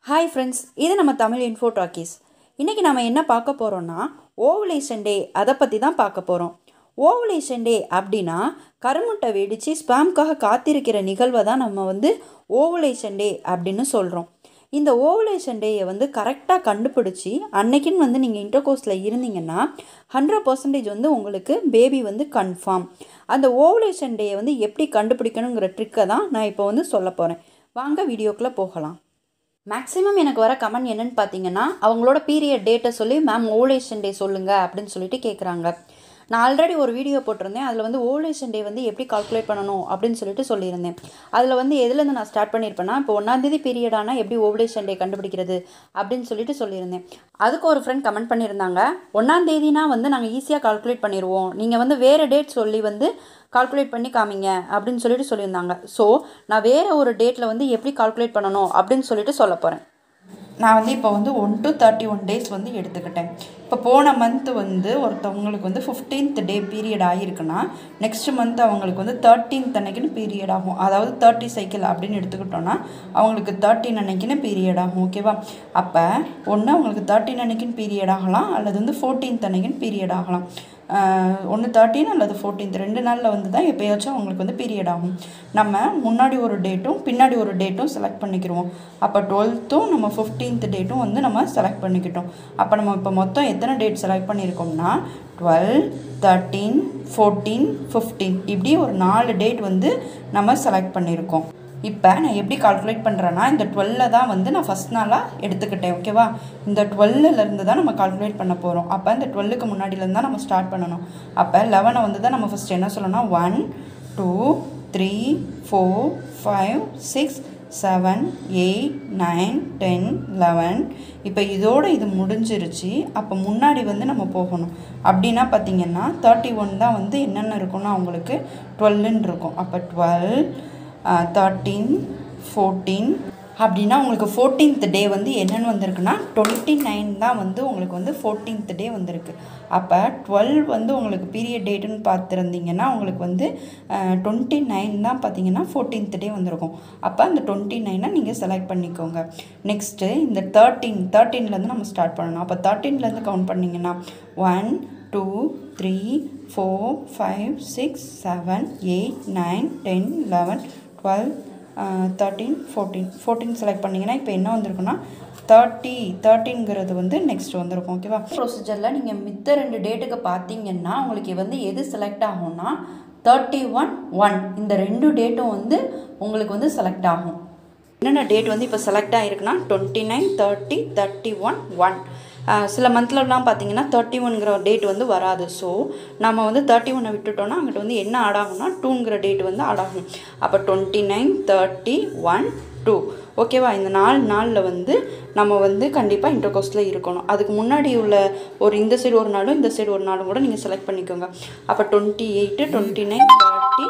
hi friends இது நம்ம Tamil info talkies இன்றைக்கி நம்ம என்ன பார்க்க போகிறோன்னா ஓவலேஷன் டே அதை பற்றி தான் பார்க்க போகிறோம் ஓவலேஷன் டே அப்படின்னா கருமுட்டை வெடித்து ஸ்பாம்காக காத்திருக்கிற நிகழ்வை தான் நம்ம வந்து ஓவலேஷன் டே அப்படின்னு சொல்கிறோம் இந்த ஓவலேஷன் டேயை வந்து கரெக்டாக கண்டுபிடிச்சி அன்னைக்குன்னு வந்து நீங்கள் இன்டர்கோர்ஸில் இருந்தீங்கன்னா ஹண்ட்ரட் பர்சன்டேஜ் வந்து உங்களுக்கு பேபி வந்து கன்ஃபார்ம் அந்த ஓவலேஷன் டேயை வந்து எப்படி கண்டுபிடிக்கணுங்கிற ட்ரிக்கை தான் நான் இப்போ வந்து சொல்ல போகிறேன் வாங்க வீடியோக்குள்ளே போகலாம் மேக்ஸிமம் எனக்கு வர கமெண்ட் என்னன்னு பார்த்தீங்கன்னா அவங்களோட பீரியட் டேட்டை சொல்லி மேம் ஓவலேஷன் டே சொல்லுங்கள் அப்படின்னு சொல்லிட்டு கேட்குறாங்க நான் ஆல்ரெடி ஒரு வீடியோ போட்டிருந்தேன் அதில் வந்து ஓவலேஷன் டே வந்து எப்படி கால்குலேட் பண்ணணும் அப்படின்னு சொல்லிட்டு சொல்லியிருந்தேன் அதில் வந்து எதுலேருந்து நான் ஸ்டார்ட் பண்ணியிருப்பேன்னா இப்போ ஒன்றாந்தேதி பீரியடானா எப்படி ஓவலேஷன் டே கண்டுபிடிக்கிறது அப்படின்னு சொல்லிட்டு சொல்லியிருந்தேன் அதுக்கு ஒரு ஃப்ரெண்ட் கமெண்ட் பண்ணியிருந்தாங்க ஒன்றாந்தேதினா வந்து நாங்கள் ஈஸியாக கால்குலேட் பண்ணிடுவோம் நீங்கள் வந்து வேறு டேட் சொல்லி வந்து கால்குலேட் பண்ணி காமிங்க அப்படின்னு சொல்லிட்டு சொல்லியிருந்தாங்க ஸோ நான் வேறு ஒரு டேட்டில் வந்து எப்படி கால்குலேட் பண்ணணும் அப்படின்னு சொல்லிட்டு சொல்ல போகிறேன் நான் வந்து இப்போ வந்து one to thirty one days வந்து எடுத்துக்கிட்டேன் இப்போ போன மந்த் வந்து ஒருத்தவங்களுக்கு வந்து ஃபிஃப்டீன்த் டே பீரியட் ஆகிருக்குன்னா நெக்ஸ்ட் மந்த் அவங்களுக்கு வந்து தேர்ட்டீன்த் அன்னைக்குன்னு பீரியட் ஆகும் அதாவது தேர்ட்டி சைக்கிள் அப்படின்னு எடுத்துக்கிட்டோன்னா அவங்களுக்கு தேர்ட்டின் அன்னைக்குன்னு பீரியட் ஆகும் ஓகேவா அப்போ ஒன்று அவங்களுக்கு தேர்ட்டின் அன்னைக்குன்னு பீரியட் ஆகலாம் அல்லது வந்து ஃபோர்டீன்த் அன்னைக்குன்னு பீரியட் ஆகலாம் ஒன்று தேர்ட்டின் அல்லது ஃபோர்டீன்த் ரெண்டு நாளில் வந்து தான் எப்போயாச்சும் அவங்களுக்கு வந்து பீரியட் ஆகும் நம்ம முன்னாடி ஒரு டேட்டும் பின்னாடி ஒரு டேட்டும் செலக்ட் பண்ணிக்கிடுவோம் அப்போ டுவெல்த்தும் நம்ம ஃபிஃப்டீன்த் டேட்டும் வந்து நம்ம செலக்ட் பண்ணிக்கிட்டோம் அப்போ நம்ம இப்போ மொத்தம் எத்தனை டேட் செலக்ட் பண்ணியிருக்கோம்னா டுவெல் தேர்ட்டீன் ஃபோர்டீன் ஃபிஃப்டீன் இப்படி ஒரு நாலு டேட் வந்து நம்ம செலக்ட் பண்ணியிருக்கோம் இப்போ நான் எப்படி கால்குலேட் பண்ணுறேன்னா இந்த டுவெல்ல தான் வந்து நான் ஃபஸ்ட் நாளாக எடுத்துக்கிட்டேன் ஓகேவா இந்த டுவெல்லேருந்து தான் நம்ம கால்குலேட் பண்ண போகிறோம் அப்போ இந்த டுவெல்லுக்கு முன்னாடியிலேருந்து தான் நம்ம ஸ்டார்ட் பண்ணணும் அப்போ லெவனை வந்து தான் நம்ம ஃபஸ்ட் என்ன சொல்லணும்னா one two three four five six seven eight nine ten eleven இப்போ இதோடு இது முடிஞ்சிருச்சு அப்போ முன்னாடி வந்து நம்ம போகணும் அப்படின்னா பார்த்தீங்கன்னா தேர்ட்டி ஒன் தான் வந்து என்னென்ன இருக்குன்னா அவங்களுக்கு டுவெல்லுன்னு இருக்கும் அப்போ டுவெல் தேர்ட்டீன் ஃபோர்டீன் அப்படின்னா உங்களுக்கு ஃபோர்டீன்த் டே வந்து என்னென்னு வந்திருக்குன்னா டுவெண்ட்டி நைன் தான் வந்து உங்களுக்கு வந்து ஃபோர்டீன்த் டே வந்திருக்கு அப்போ டுவெல் வந்து உங்களுக்கு பீரியட் டேட்டுன்னு பார்த்துருந்தீங்கன்னா உங்களுக்கு வந்து டுவெண்ட்டி நைன் தான் பார்த்தீங்கன்னா ஃபோர்டீன்த் டே வந்திருக்கும் அப்போ அந்த டுவெண்ட்டி நைனை நீங்கள் செலக்ட் பண்ணிக்கோங்க நெக்ஸ்ட்டு இந்த தேர்ட்டீன் தேர்ட்டீன்லேருந்து நம்ம ஸ்டார்ட் பண்ணணும் அப்போ தேர்ட்டீன்லேருந்து கவுண்ட் பண்ணிங்கன்னா one two three four five six seven eight nine ten eleven twelve thirteen fourteen fourteen select பண்ணிங்கன்னா இப்போ என்ன வந்திருக்குன்னா தேர்ட்டி தேர்ட்டின்ங்கிறது வந்து நெக்ஸ்ட் வந்திருக்கும் ஓகேவா ப்ரொசீஜரில் நீங்கள் மித்த ரெண்டு டேட்டுக்கு பார்த்தீங்கன்னா உங்களுக்கு வந்து எது செலக்ட் ஆகும்னா தேர்ட்டி ஒன் ஒன் இந்த ரெண்டு டேட்டும் வந்து உங்களுக்கு வந்து செலக்ட் ஆகும் என்னென்ன டேட் வந்து இப்போ செலக்ட் ஆகிருக்குன்னா twenty nine thirty thirty one one சில மந்த்லலாம் பார்த்தீங்கன்னா தேர்ட்டி ஒன்கிற டேட் வந்து வராது ஸோ நம்ம வந்து தேர்ட்டி ஒன்னை விட்டுட்டோம்னா அங்கிட்ட வந்து என்ன ஆட் ஆகும்னா டூங்கிற டேட் வந்து ஆட் ஆகும் அப்போ twenty nine thirty one two ஓகேவா இந்த நாலு நாளில் வந்து நம்ம வந்து கண்டிப்பாக இன்டர்கோஸ்டில் இருக்கணும் அதுக்கு முன்னாடி உள்ள ஒரு இந்த சைடு ஒரு நாளும் இந்த சைடு ஒரு நாளும் கூட நீங்கள் செலக்ட் பண்ணிக்கோங்க அப்போ twenty eight twenty nine thirty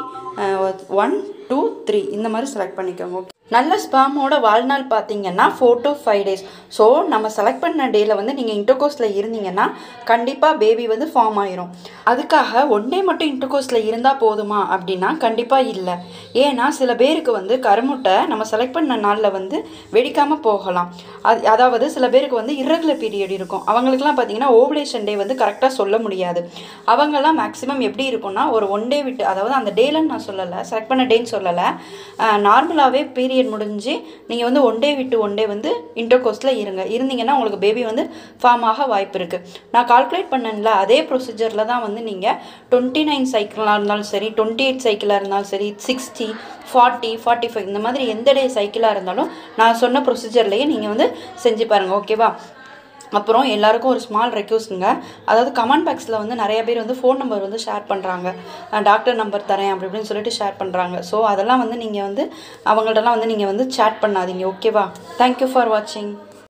one two three இந்த மாதிரி செலக்ட் பண்ணிக்கோங்க ஓகே நல்ல ஸ்பாமோட வாழ்நாள் பார்த்தீங்கன்னா four to five days so நம்ம செலக்ட் பண்ண டேயில் வந்து நீங்கள் இன்டர்கோர்ஸில் இருந்தீங்கன்னா கண்டிப்பாக பேபி வந்து ஃபார்ம் ஆயிரும் அதுக்காக ஒன் டே மட்டும் இன்டர்கோர்ஸில் இருந்தால் போதுமா அப்படின்னா கண்டிப்பாக இல்லை ஏன்னா சில பேருக்கு வந்து கருமுட்டை நம்ம செலக்ட் பண்ண நாளில் வந்து வெடிக்காமல் போகலாம் அது அதாவது சில பேருக்கு வந்து இரகுலர் பீரியட் இருக்கும் அவங்களுக்குலாம் பார்த்தீங்கன்னா ஓவலேஷன் டே வந்து கரெக்டாக சொல்ல முடியாது அவங்கெல்லாம் மேக்ஸிமம் எப்படி இருக்கும்னா ஒரு ஒன் டே விட்டு அதாவது அந்த டேலன்னு நான் சொல்லலை செலக்ட் பண்ண டேன்னு சொல்லலை நார்மலாகவே பீரியட் முடிஞ்சு நீங்கள் வந்து ஒன் டே விட்டு ஒன் டே வந்து இன்டர்கோர்ஸில் இருங்க இருந்தீங்கன்னா உங்களுக்கு பேபி வந்து ஃபார்ம் ஆக வாய்ப்பு இருக்குது நான் கால்குலேட் பண்ணல அதே ப்ரொசீஜரில் தான் வந்து நீங்கள் டுவெண்ட்டி நைன் சைக்கிளாக இருந்தாலும் சரி டுவெண்ட்டி எயிட் சைக்கிளாக இருந்தாலும் சரி சிக்ஸ்டி ஃபார்ட்டி ஃபார்ட்டி ஃபைவ் இந்த மாதிரி எந்த டே சைக்கிளாக இருந்தாலும் நான் சொன்ன ப்ரொசீஜர்லேயே நீங்கள் வந்து செஞ்சு பாருங்கள் ஓகேவா அப்புறம் எல்லாருக்கும் ஒரு ஸ்மால் ரெக்யூஸ்டுங்க அதாவது கமெண்ட் பாக்ஸில் வந்து நிறைய பேர் வந்து ஃபோன் நம்பர் வந்து ஷேர் பண்ணுறாங்க டாக்டர் நம்பர் தரேன் அப்படி இப்படின்னு சொல்லிட்டு ஷேர் பண்ணுறாங்க ஸோ அதெல்லாம் வந்து நீங்கள் வந்து அவங்கள்ட்டலாம் வந்து நீங்கள் வந்து சேட் பண்ணாதீங்க ஓகேவா தேங்க்யூ ஃபார் வாட்சிங்